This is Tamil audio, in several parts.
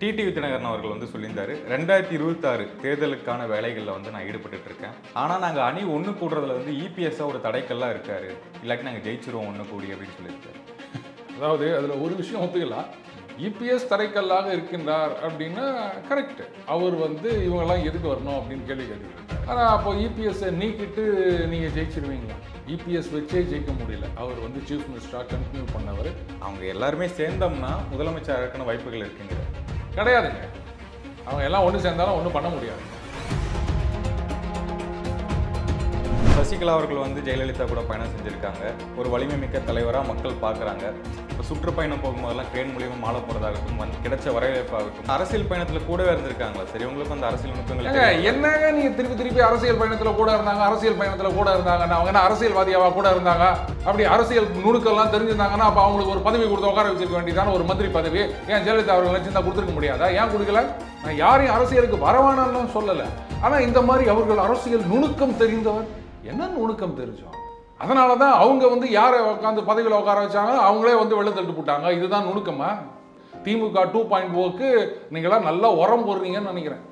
டிடிவி தினகரன் அவர்கள் வந்து சொல்லியிருந்தாரு ரெண்டாயிரத்தி இருபத்தாறு தேர்தலுக்கான வேலைகளில் வந்து நான் ஈடுபட்டுட்டு இருக்கேன் ஆனால் நாங்கள் அணி ஒன்று கூடுறதுல வந்து இபிஎஸ்ஸாக ஒரு தடைக்கல்லாம் இருக்காரு இல்லாட்டி நாங்கள் ஜெயிச்சிருவோம் ஒன்று கூடி அப்படின்னு சொல்லியிருக்காரு அதாவது அதில் ஒரு விஷயம் ஒத்துக்கலாம் இபிஎஸ் தரைக்கல்லாக இருக்கின்றார் அப்படின்னா கரெக்ட் அவர் வந்து இவங்கெல்லாம் எதுக்கு வரணும் அப்படின்னு கேள்வி கேட்டுருக்காரு ஆனால் அப்போ இபிஎஸ்ஸை நீக்கிட்டு நீங்கள் ஜெயிச்சிருவீங்களா இபிஎஸ் வச்சே ஜெயிக்க முடியல அவர் வந்து சீஃப் மினிஸ்டராக கண்டினியூ பண்ணவர் அவங்க எல்லாருமே சேர்ந்தோம்னா முதலமைச்சர் இருக்கான வாய்ப்புகள் இருக்குங்கிற கிடையாதுங்க அவங்க எல்லாம் ஒன்று சேர்ந்தாலும் ஒன்றும் பண்ண முடியாது சசிகலா அவர்கள் வந்து ஜெயலலிதா கூட பயணம் செஞ்சுருக்காங்க ஒரு வலிமை மிக்க தலைவராக மக்கள் பார்க்குறாங்க இப்போ சுற்றுப்பயணம் போகும்போதெல்லாம் ட்ரெயின் மூலியமா மாலை போகிறதாகட்டும் வந்து கிடைச்ச வரவேற்பாகட்டும் அரசியல் பயணத்தில் கூடவே இருந்திருக்காங்களா சரி உங்களுக்கு அந்த அரசியல் நுட்பங்கள் ஏங்க என்னங்க நீங்க திருப்பி திருப்பி அரசியல் பயணத்துல கூட இருந்தாங்க அரசியல் பயணத்துல கூட இருந்தாங்கன்னா அவங்க என்ன அரசியல்வாதியாவா கூட இருந்தாங்க அப்படி அரசியல் நுணுக்கெல்லாம் தெரிஞ்சிருந்தாங்கன்னா அப்ப அவங்களுக்கு ஒரு பதவி கொடுத்து உட்கார வச்சிருக்க வேண்டியதான ஒரு மந்திரி பதவி ஏன் ஜெயலலிதா அவர்கள் நினைச்சிருந்தா கொடுத்துருக்க முடியாதா ஏன் கொடுக்கல நான் யாரையும் அரசியலுக்கு வரவானான்னு சொல்லல ஆனா இந்த மாதிரி அவர்கள் அரசியல் நுணுக்கம் தெரிந்தவர் என்ன நுணுக்கம் தெரிஞ்சோம் அதனால தான் அவங்க வந்து யாரை உட்காந்து பதவியில் உட்கார வச்சாங்க அவங்களே வந்து வெளில தட்டு போட்டாங்க இதுதான் நுணுக்கமா திமுக டூ பாயிண்ட் ஓக்கு நீங்களாம் நல்லா உரம் போடுறீங்கன்னு நினைக்கிறேன்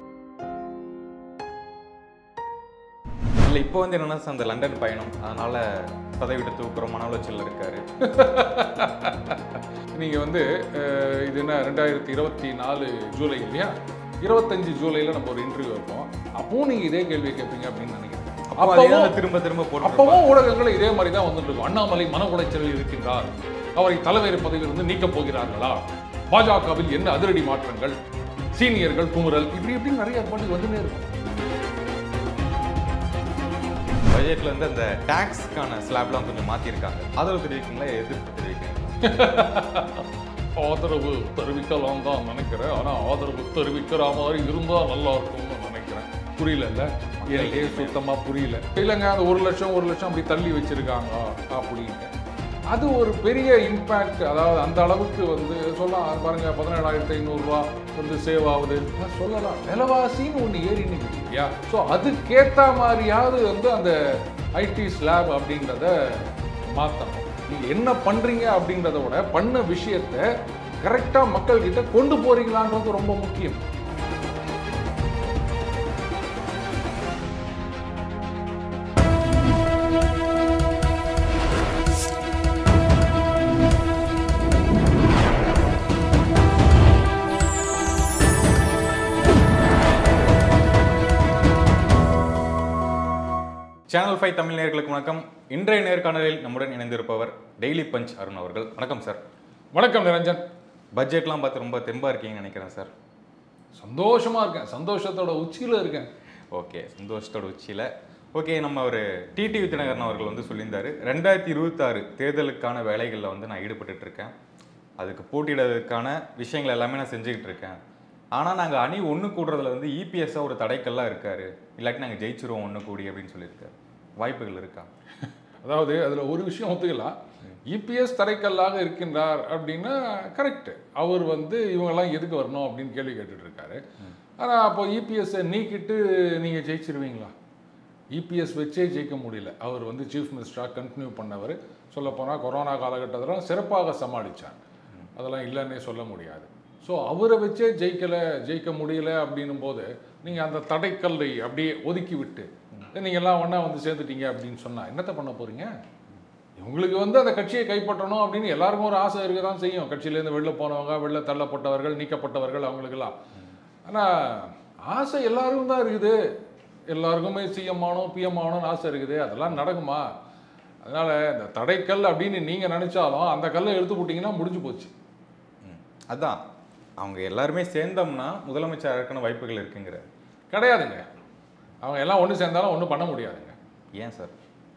இல்லை இப்போ வந்து என்னன்னா சார் அந்த லண்டன் பயணம் அதனால பதவி விட்டு தூக்குற மன உளைச்சல் இருக்காரு நீங்க வந்து அஹ், இது என்ன ரெண்டாயிரத்தி இருபத்தி நாலு ஜூலை இல்லையா இருபத்தஞ்சு ஜூலைல நம்ம ஒரு இன்டர்வியூ வைப்போம் அப்பவும் நீங்க இதே கேள்வியை கேட்பீங்க அப்படின்னு நினைக்கிறேன் அப்போ அதே அப்பவும் தான் திரும்ப திரும்ப போட்டு அப்பவும் ஊடகங்கள் இதே மாதிரி தான் வந்துட்டு இருக்கும் அண்ணாமலை மன உளைச்சலில் இருக்கின்றார் அவரை தலைவர் பதவியிலிருந்து நீக்கப் போகிறார்களா பாஜகவில் என்ன அதிரடி மாற்றங்கள் சீனியர்கள் குமுறல் இப்படி இப்படி நிறைய பாட்டு வந்துட்டே இருக்கும் பட்ஜெட்ல இருந்து அந்த டாக்ஸ்க்கான ஸ்லாப்லாம் கொஞ்சம் மாத்திருக்காங்க ஆதரவு தெரிவிக்கீங்களா எதிர்ப்பு தெரிவிக்கிறீங்களா ஆதரவு தெரிவிக்கலாம் தான் நினைக்கிறேன் ஆனா ஆதரவு தெரிவிக்கிற மாதிரி இருந்தா நல்லா இருக்கும்னு நினைக்கிறேன் புரியல எனக்கே சுத்தமா புரியல இல்லைங்க அந்த ஒரு லட்சம் ஒரு லட்சம் அப்படி தள்ளி வச்சிருக்காங்க அப்படின்னு அது ஒரு பெரிய இம்பேக்ட் அதாவது அந்த அளவுக்கு வந்து சொல்லலாம் அது பாருங்க பதினேழாயிரத்தி ஐநூறுரூவா வந்து சேவ் ஆகுது நான் சொல்லலாம் விலைவாசின்னு ஒன்று ஏறி நிற்குது இல்லையா ஸோ அதுக்கேற்ற மாதிரியாவது வந்து அந்த ஐடி ஸ்லாப் அப்படின்றத மாற்றணும் நீங்கள் என்ன பண்ணுறீங்க அப்படின்றத விட பண்ண விஷயத்தை கரெக்டாக மக்கள்கிட்ட கொண்டு போறீங்களான்றது ரொம்ப முக்கியம் சேனல் ஃபைவ் தமிழ் நேயர்களுக்கு வணக்கம் இன்றைய நேர்காணலில் நம்முடன் இணைந்திருப்பவர் டெய்லி பஞ்ச் அருண் அவர்கள் வணக்கம் சார் வணக்கம் நிரஞ்சன் பட்ஜெட்லாம் பார்த்து ரொம்ப தெம்பா இருக்கீங்கன்னு நினைக்கிறேன் சார் சந்தோஷமா இருக்கேன் சந்தோஷத்தோட உச்சியில இருக்கேன் ஓகே சந்தோஷத்தோட உச்சியில் ஓகே நம்ம ஒரு டிடிவி தினகரன் அவர்கள் வந்து சொல்லியிருந்தாரு ரெண்டாயிரத்தி இருபத்தாறு தேர்தலுக்கான வேலைகளில் வந்து நான் ஈடுபட்டுட்டு இருக்கேன் அதுக்கு போட்டியிடுறதுக்கான விஷயங்கள் எல்லாமே நான் செஞ்சுக்கிட்டு இருக்கேன் ஆனால் நாங்கள் அணி ஒன்று கூடுறதுல வந்து இபிஎஸ்ஸாக ஒரு தடைக்கல்லாம் இருக்காரு இல்லாட்டி நாங்கள் ஜெயிச்சிருவோம் ஒன்று கூடி அப்படின்னு சொல்லியிருக்காரு வாய்ப்புகள் இருக்கா அதாவது அதுல ஒரு விஷயம் ஒத்துக்கலாம் இபிஎஸ் தரைக்கல்லாக இருக்கின்றார் அப்படின்னா கரெக்ட் அவர் வந்து இவங்கெல்லாம் எதுக்கு வரணும் அப்படின்னு கேள்வி கேட்டுட்டு இருக்காரு ஆனா அப்போ இபிஎஸ்ஸை நீக்கிட்டு நீங்க ஜெயிச்சிருவீங்களா இபிஎஸ் வச்சே ஜெயிக்க முடியல அவர் வந்து சீஃப் மினிஸ்டராக கண்டினியூ பண்ணவர் சொல்லப்போனால் கொரோனா காலகட்டத்தில் சிறப்பாக சமாளிச்சார் அதெல்லாம் இல்லைன்னே சொல்ல முடியாது ஸோ அவரை வச்சே ஜெயிக்கலை ஜெயிக்க முடியல அப்படின்னும் போது நீங்கள் அந்த தடைக்கல்லை அப்படியே ஒதுக்கி விட்டு நீங்கள்லாம் ஒன்றா வந்து சேர்ந்துட்டீங்க அப்படின்னு சொன்னால் என்னத்தை பண்ண போகிறீங்க இவங்களுக்கு வந்து அந்த கட்சியை கைப்பற்றணும் அப்படின்னு எல்லாருக்கும் ஒரு ஆசை இருக்க தான் செய்யும் கட்சியிலேருந்து வெளில போனவங்க வெளில தள்ளப்பட்டவர்கள் நீக்கப்பட்டவர்கள் அவங்களுக்கெல்லாம் ஆனால் ஆசை எல்லாருக்கும் தான் இருக்குது எல்லாருக்குமே சிஎம் ஆகணும் பிஎம் ஆகணும்னு ஆசை இருக்குது அதெல்லாம் நடக்குமா அதனால் இந்த தடைக்கல் அப்படின்னு நீங்கள் நினச்சாலும் அந்த கல்லை எடுத்து போட்டிங்கன்னா முடிஞ்சு போச்சு ம். அதான் அவங்க எல்லாருமே சேர்ந்தோம்னா முதலமைச்சர் இருக்கான வாய்ப்புகள் இருக்குங்கிற கிடையாதுங்க அவங்க எல்லாம் ஒன்று சேர்ந்தாலும் ஒன்றும் பண்ண முடியாதுங்க ஏன் சார்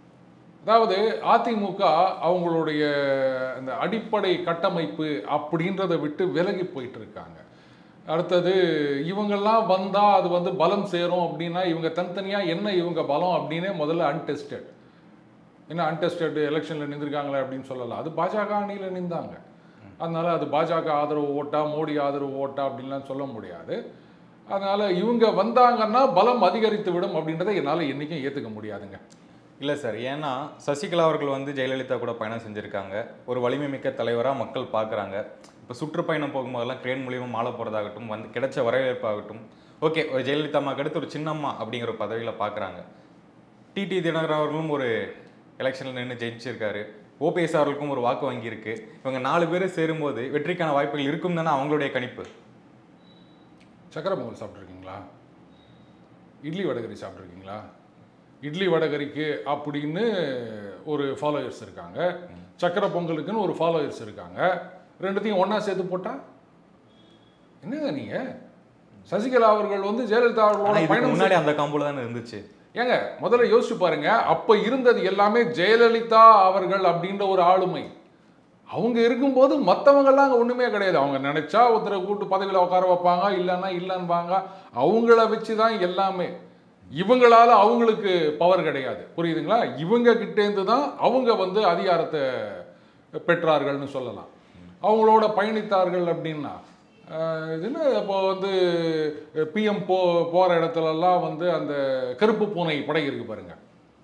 அதாவது அதிமுக அவங்களுடைய அந்த அடிப்படை கட்டமைப்பு அப்படின்றத விட்டு விலகி போயிட்டு இருக்காங்க அடுத்தது இவங்கெல்லாம் வந்தால் அது வந்து பலம் சேரும் அப்படின்னா இவங்க தனித்தனியாக என்ன இவங்க பலம் அப்படின்னே முதல்ல அன்டெஸ்டட் என்ன அன்டெஸ்டட் எலெக்ஷனில் நின்றுருக்காங்களே அப்படின்னு சொல்லலாம் அது பாஜக அணியில் நின்றாங்க அதனால அது பாஜக ஆதரவு ஓட்டா மோடி ஆதரவு ஓட்டா அப்படின்லாம் சொல்ல முடியாது அதனால இவங்க வந்தாங்கன்னா பலம் அதிகரித்து விடும் அப்படின்றத என்னால் என்றைக்கும் ஏற்றுக்க முடியாதுங்க இல்லை சார் ஏன்னா சசிகலா அவர்கள் வந்து ஜெயலலிதா கூட பயணம் செஞ்சுருக்காங்க ஒரு வலிமை மிக்க தலைவராக மக்கள் பார்க்குறாங்க இப்போ சுற்றுப்பயணம் போகும்போதெல்லாம் ட்ரெயின் மூலியமா மாலை போகிறதாகட்டும் வந்து கிடைச்ச வரவேற்பாகட்டும் ஓகே ஒரு ஜெயலலிதா அம்மாக்கு அடுத்து ஒரு சின்னம்மா அப்படிங்கிற ஒரு பதவியில் பார்க்குறாங்க டிடி தினகரன் அவர்களும் ஒரு எலெக்ஷனில் நின்று ஜெயிச்சிருக்காரு ஓபிஎஸ் அவர்களுக்கும் ஒரு வாக்கு வங்கி இருக்கு இவங்க நாலு பேர் சேரும்போது வெற்றிக்கான வாய்ப்புகள் இருக்கும் தானே அவங்களுடைய கணிப்பு சக்கரை பொங்கல் சாப்பிட்ருக்கீங்களா இட்லி வடகரி சாப்பிட்ருக்கீங்களா இட்லி வடகரிக்கு அப்படின்னு ஒரு ஃபாலோயர்ஸ் இருக்காங்க சக்கரை பொங்கலுக்குன்னு ஒரு ஃபாலோயர்ஸ் இருக்காங்க ரெண்டுத்தையும் ஒண்ணா சேர்த்து போட்டா என்னங்க நீங்க சசிகலா அவர்கள் வந்து ஜெயலலிதா ஆனா அவர்களோட இதுக்கு பயணம் முன்னாடி அந்த காம்போல தானே இருந்துச்சு ஏங்க முதல்ல யோசிச்சு பாருங்க அப்ப இருந்தது எல்லாமே ஜெயலலிதா அவர்கள் அப்படின்ற ஒரு ஆளுமை அவங்க இருக்கும்போது மற்றவங்கெல்லாம் அங்கே ஒன்றுமே கிடையாது அவங்க நினைச்சா ஒருத்தரை கூட்டு பதவியில் உட்கார வைப்பாங்க இல்லைன்னா இல்லைன்பாங்க அவங்கள வச்சு தான் எல்லாமே இவங்களால அவங்களுக்கு பவர் கிடையாது புரியுதுங்களா இவங்க கிட்டேருந்து தான் அவங்க வந்து அதிகாரத்தை பெற்றார்கள்னு சொல்லலாம் அவங்களோட பயணித்தார்கள் அப்படின்னா ஆஹ் இதுன்னு இப்போ வந்து பிஎம் போ போகிற இடத்துலலாம் வந்து அந்த கருப்பு பூனை படை இருக்கு பாருங்க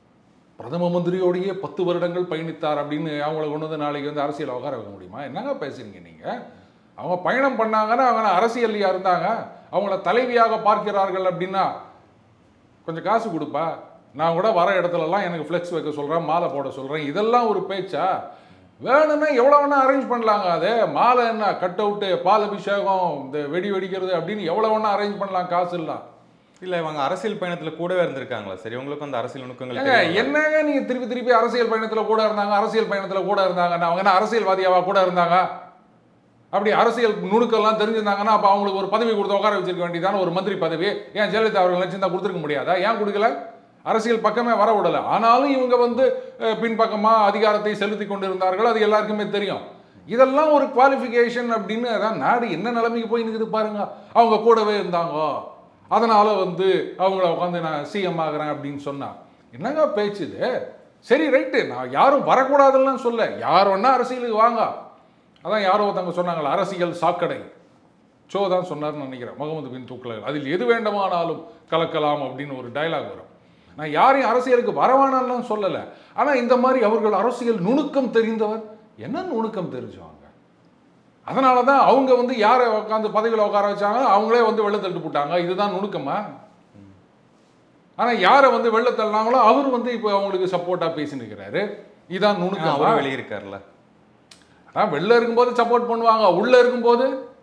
பிரதம மந்திரியோடையே பத்து வருடங்கள் பயணித்தார் அப்படின்னு அவங்கள கொண்டு வந்து நாளைக்கு வந்து அரசியல் உட்கார வைக்க முடியுமா என்னங்க பேசுறீங்க நீங்க அவங்க பயணம் பண்ணாங்கன்னா அவங்க அரசியல்லையா இருந்தாங்க அவங்கள தலைவியாக பார்க்கிறார்கள் அப்படின்னா கொஞ்சம் காசு கொடுப்பா நான் கூட வர இடத்துலலாம் எனக்கு ஃப்ளெக்ஸ் வைக்க சொல்கிறேன் மாலை போட சொல்கிறேன் இதெல்லாம் ஒரு பேச்சா வேணும்னா எவ்வளோ வேணா அரேஞ்ச் பண்ணலாங்க அது மாலை என்ன கட் அவுட்டு பால் அபிஷேகம் இந்த வெடி வெடிக்கிறது அப்படின்னு எவ்வளோ வேணா அரேஞ்ச் பண்ணலாம் காசு இல்லாம் இல்ல இவங்க அரசியல் பயணத்துல கூடவே இருந்திருக்காங்களா சரி உங்களுக்கு அந்த அரசியல் நுணுக்கங்கள் ஏங்க தெரியுமா? என்னங்க நீங்க திருப்பி திருப்பி அரசியல் பயணத்துல கூட இருந்தாங்க அரசியல் பயணத்துல கூட இருந்தாங்க அவங்க என்ன அரசியல்வாதியாவா கூட இருந்தாங்க அப்படி அரசியல் நுணுக்கெல்லாம் தெரிஞ்சிருந்தாங்கன்னா அப்ப அவங்களுக்கு ஒரு பதவி கொடுத்து உட்கார வச்சிருக்க வேண்டியதான ஒரு மந்திரி பதவி ஏன் ஜெயலலிதா அவர்கள் நினைச்சிருந்தா கொடுத்துருக்க முடியாதா ஏன் கொடுக்கல அரசியல் பக்கமே வர விடல ஆனாலும் இவங்க வந்து அஹ், பின்பக்கமா அதிகாரத்தை செலுத்தி கொண்டிருந்தார்கள் அது எல்லாருக்குமே தெரியும் இதெல்லாம் ஒரு குவாலிஃபிகேஷன் அப்படின்னு அதான் நாடு என்ன நிலைமைக்கு போய் நிற்குது பாருங்க அவங்க கூடவே இருந்தாங்க அதனால வந்து அவங்கள உட்காந்து நான் சிஎம் ஆகிறேன் அப்படின்னு சொன்னா என்னங்க பேச்சு இது சரி ரைட்டு நான் யாரும் வரக்கூடாதுன்னு சொல்ல யார் வேணா அரசியலுக்கு வாங்க அதான் யாரோ ஒருத்தவங்க சொன்னாங்களே அரசியல் சாக்கடை சோ தான் சொன்னார்னு நினைக்கிறேன் முகமது பின் துக்ளக் அதில் எது வேண்டுமானாலும் கலக்கலாம் அப்படின்னு ஒரு டயலாக் வரும் நான் யாரையும் அரசியலுக்கு வரவானாலும் சொல்லலை ஆனால் இந்த மாதிரி அவர்கள் அரசியல் நுணுக்கம் தெரிந்தவர் என்ன நுணுக்கம் தெரிஞ்சவங்க அதனால தான் அவங்க வந்து யாரை உட்காந்து பதவியில் உட்கார வச்சாங்க அவங்களே வந்து வெள்ள தட்டு போட்டாங்க இதுதான் நுணுக்கமா ஆனால் யாரை வந்து வெள்ள தள்ளினாங்களோ அவர் வந்து இப்போ அவங்களுக்கு சப்போர்ட்டாக பேசின்னு இருக்கிறாரு இதான் ஆ, நுணுக்கமா அவரும் வெளியே இருக்காருல்ல அதான் வெளில இருக்கும்போது சப்போர்ட் பண்ணுவாங்க உள்ள இருக்கும்போது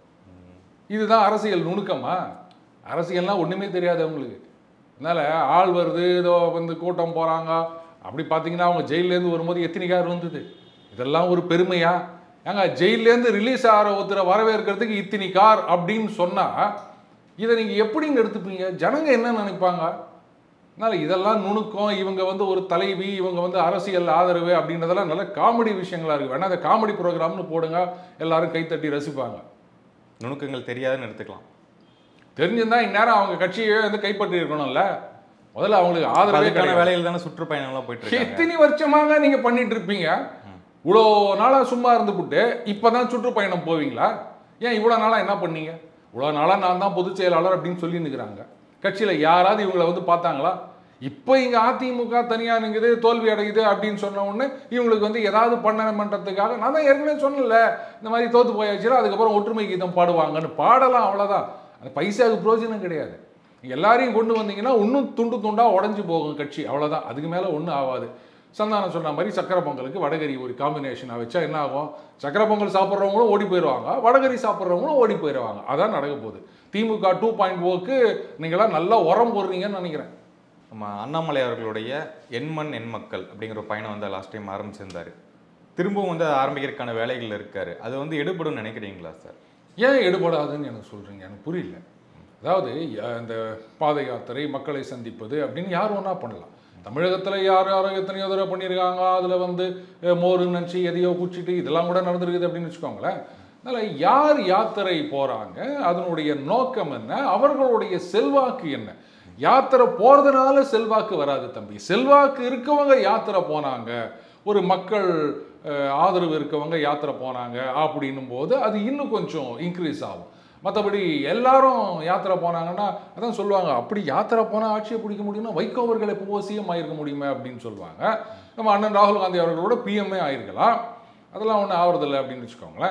இதுதான் அரசியல் நுணுக்கமா அரசியல்னா ஒண்ணுமே தெரியாது அவங்களுக்கு அதனால ஆள் வருது ஏதோ வந்து கூட்டம் போறாங்க அப்படி பார்த்தீங்கன்னா அவங்க ஜெயிலேருந்து வரும்போது எத்தனை கார் வந்தது இதெல்லாம் ஒரு பெருமையா ஏங்க ஜெயிலேருந்து ரிலீஸ் ஆகிற ஒருத்தரை வரவேற்கிறதுக்கு இத்தனை கார் அப்படின்னு சொன்னா இதை நீங்க எப்படிங்க எடுத்துப்பீங்க ஜனங்க என்ன நினைப்பாங்க அதனால இதெல்லாம் நுணுக்கம் இவங்க வந்து ஒரு தலைவி இவங்க வந்து அரசியல் ஆதரவு அப்படின்றதெல்லாம் நல்ல காமெடி விஷயங்களா இருக்கு வேணா அந்த காமெடி ப்ரோக்ராம்னு போடுங்க எல்லாரும் கைத்தட்டி ரசிப்பாங்க நுணுக்கங்கள் தெரியாதுன்னு எடுத்துக்கலாம் தெரிஞ்சிருந்தா இந்நேரம் அவங்க கட்சியை வந்து கைப்பற்றி இருக்கணும்ல முதல்ல அவங்களுக்கு ஆதரவே அதுக்கான கிடையாது வேலையில் தானே சுற்றுப்பயணம்லாம் போயிட்டு இருக்காங்க எத்தனை வருஷமாக நீங்க பண்ணிட்டு இருப்பீங்க இவ்வளோ நாளா சும்மா இருந்துபிட்டு இப்பதான் சுற்றுப்பயணம் போவீங்களா ஏன் இவ்வளோ நாளா என்ன பண்ணீங்க இவ்வளோ நாளா நான் தான் பொதுச் செயலாளர் அப்படின்னு சொல்லி நிற்கிறாங்க கட்சியில யாராவது இவங்களை வந்து பார்த்தாங்களா இப்போ இங்க அதிமுக தனியா நிற்குது தோல்வி அடையுது அப்படின்னு சொன்ன உடனே இவங்களுக்கு வந்து ஏதாவது பண்ணணுமன்றதுக்காக நான் தான் ஏற்கனவே சொன்னல இந்த மாதிரி தோத்து போயாச்சுன்னா அதுக்கப்புறம் ஒற்றுமை கீதம் பாடுவாங்கன்னு பாடலாம் அவ்வளவுதான் அந்த பைசாவுக்கு பிரயோஜனம் கிடையாது எல்லாரையும் கொண்டு வந்தீங்கன்னா இன்னும் துண்டு துண்டா உடஞ்சு போகும் கட்சி அவ்வளவுதான் அதுக்கு மேல ஒன்றும் ஆகாது சந்தானம் சொன்ன மாதிரி சக்கரை பொங்கலுக்கு வடகரி ஒரு காம்பினேஷனாக வச்சா என்ன ஆகும் சக்கரை பொங்கல் சாப்பிட்றவங்களும் ஓடி போயிடுவாங்க வடகரி சாப்பிட்றவங்களும் ஓடி போயிடுவாங்க அதான் நடக்க போகுது திமுக டூ பாயிண்ட் ஓக்கு நீங்களாம் நல்லா உரம் போடுறீங்கன்னு நினைக்கிறேன் நம்ம அண்ணாமலை அவர்களுடைய எண்மண் எண் மக்கள் அப்படிங்கிற ஒரு பயணம் வந்து லாஸ்ட் டைம் ஆரம்பிச்சிருந்தாரு திரும்பவும் வந்து அதை ஆரம்பிக்கிறதுக்கான வேலைகள் இருக்காரு அது வந்து எடுபடும் நினைக்கிறீங்களா சார் ஏன் எடுபடாதுன்னு எனக்கு சொல்றீங்க எனக்கு புரியல அதாவது அஹ், இந்த பாத யாத்திரை மக்களை சந்திப்பது அப்படின்னு யார் வேணா பண்ணலாம் தமிழகத்தில் யார் யாரோ எத்தனையோ தடவை பண்ணியிருக்காங்க அதில் வந்து அஹ், மோர் நினச்சி எதையோ குச்சிட்டு இதெல்லாம் கூட நடந்திருக்குது அப்படின்னு வச்சுக்கோங்களேன் அதனால் யார் யாத்திரை போகிறாங்க அதனுடைய நோக்கம் என்ன அவர்களுடைய செல்வாக்கு என்ன யாத்திரை போகிறதுனால செல்வாக்கு வராது தம்பி செல்வாக்கு இருக்கவங்க யாத்திரை போனாங்க ஒரு மக்கள் அஹ், ஆதரவு இருக்கவங்க யாத்திரை போனாங்க அப்படின்னும் போது அது இன்னும் கொஞ்சம் இன்க்ரீஸ் ஆகும் மற்றபடி எல்லாரும் யாத்திரை போனாங்கன்னா அதான் சொல்லுவாங்க அப்படி யாத்திரை போனால் ஆட்சியை பிடிக்க முடியும்னா வைகோ அவர்கள் எப்போ சிஎம் ஆயிருக்க முடியுமே அப்படின்னு சொல்லுவாங்க நம்ம அண்ணன் ராகுல் காந்தி அவர்களோட பிஎம்ஏ ஆயிருக்கலாம் அதெல்லாம் ஒன்றும் ஆவறதில்லை அப்படின்னு வச்சுக்கோங்களேன்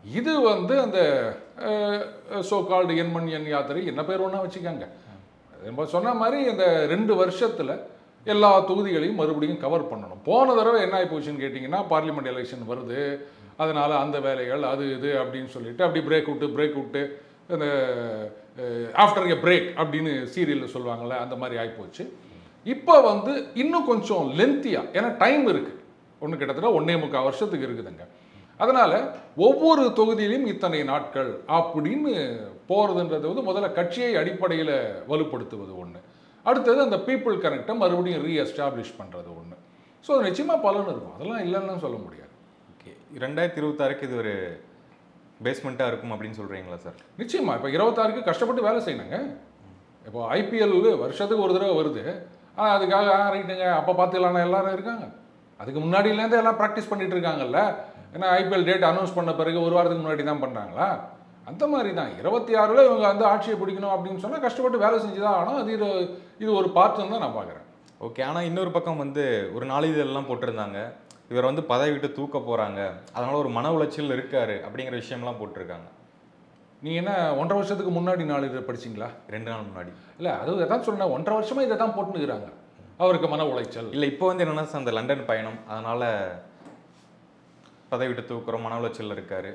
இது வந்து அந்த சோ கால்டு எண்மண் எண் யாத்திரை என்ன பேர் ஒன்றா வச்சுக்கோங்க நம்ம சொன்ன மாதிரி இந்த ரெண்டு வருஷத்தில் எல்லா தொகுதிகளையும் மறுபடியும் கவர் பண்ணணும் போன தடவை என்ன ஆகி போச்சுன்னு கேட்டிங்கன்னா பார்லிமெண்ட் எலெக்ஷன் வருது அதனால் அந்த வேலைகள் அது இது அப்படின்னு சொல்லிட்டு அப்படி பிரேக் விட்டு பிரேக் விட்டு அந்த ஆஃப்டர் எ பிரேக் அப்படின்னு சீரியலில் சொல்லுவாங்கள்ல அந்த மாதிரி ஆகிப்போச்சு இப்போ வந்து இன்னும் கொஞ்சம் லென்த்தியாக ஏன்னா டைம் இருக்குது ஒன்று கிட்டத்தட்ட ஒன்றே முக்கால் வருஷத்துக்கு இருக்குதுங்க அதனால் ஒவ்வொரு தொகுதியிலும் இத்தனை நாட்கள் அப்படின்னு போகிறதுன்றது வந்து முதல்ல கட்சியை அடிப்படையில் வலுப்படுத்துவது ஒன்று அடுத்தது அந்த பீப்புள் கனெக்டை மறுபடியும் ரீஎஸ்டாப்ளிஷ் பண்ணுறது ஒன்று ஸோ அது நிச்சயமாக பலன் இருக்கும் அதெல்லாம் இல்லைன்னு சொல்ல முடியாது ஓகே ரெண்டாயிரத்தி இருபத்தாறுக்கு இது ஒரு பேஸ்மெண்ட்டாக இருக்கும் அப்படின்னு சொல்கிறீங்களா சார் நிச்சயமா இப்போ இருபத்தாறுக்கு கஷ்டப்பட்டு வேலை செய்யணுங்க இப்போ ஐபிஎல் வருஷத்துக்கு ஒரு தடவை வருது ஆனால் அதுக்காக ஆ ரைட்டுங்க அப்போ பார்த்துக்கலாம்னா எல்லாரும் இருக்காங்க அதுக்கு முன்னாடியிலேருந்தே எல்லாம் ப்ராக்டிஸ் பண்ணிட்டு இருக்காங்கல்ல ஏன்னா ஐபிஎல் டேட் அனௌன்ஸ் பண்ண பிறகு ஒரு வாரத்துக்கு முன்னாடி தான் பண்ணுறாங்களா அந்த மாதிரி தான் இருபத்தி ஆறில் இவங்க வந்து ஆட்சியை பிடிக்கணும் அப்படின்னு சொன்னால் கஷ்டப்பட்டு வேலை செஞ்சு தான் ஆகணும் அது இது இது ஒரு பார்ட்டுன்னு தான் நான் பார்க்குறேன் ஓகே ஆனால் இன்னொரு பக்கம் வந்து ஒரு நாளிதழெல்லாம் போட்டிருந்தாங்க இவர் வந்து பதவி விட்டு தூக்க போகிறாங்க அதனால ஒரு மன உளைச்சல் இருக்காரு அப்படிங்கிற விஷயம்லாம் போட்டிருக்காங்க நீ என்ன ஒன்றரை வருஷத்துக்கு முன்னாடி நாலு இதை படிச்சிங்களா ரெண்டு நாள் முன்னாடி இல்லை அது எதான் சொன்னேன் ஒன்றரை வருஷமாக இதை தான் போட்டுனுக்குறாங்க அவருக்கு மன உளைச்சல் இல்லை இப்போ வந்து என்னன்னா சார் அந்த லண்டன் பயணம் அதனால பதவி விட்டு தூக்குறோம் மன உளைச்சல் இருக்காரு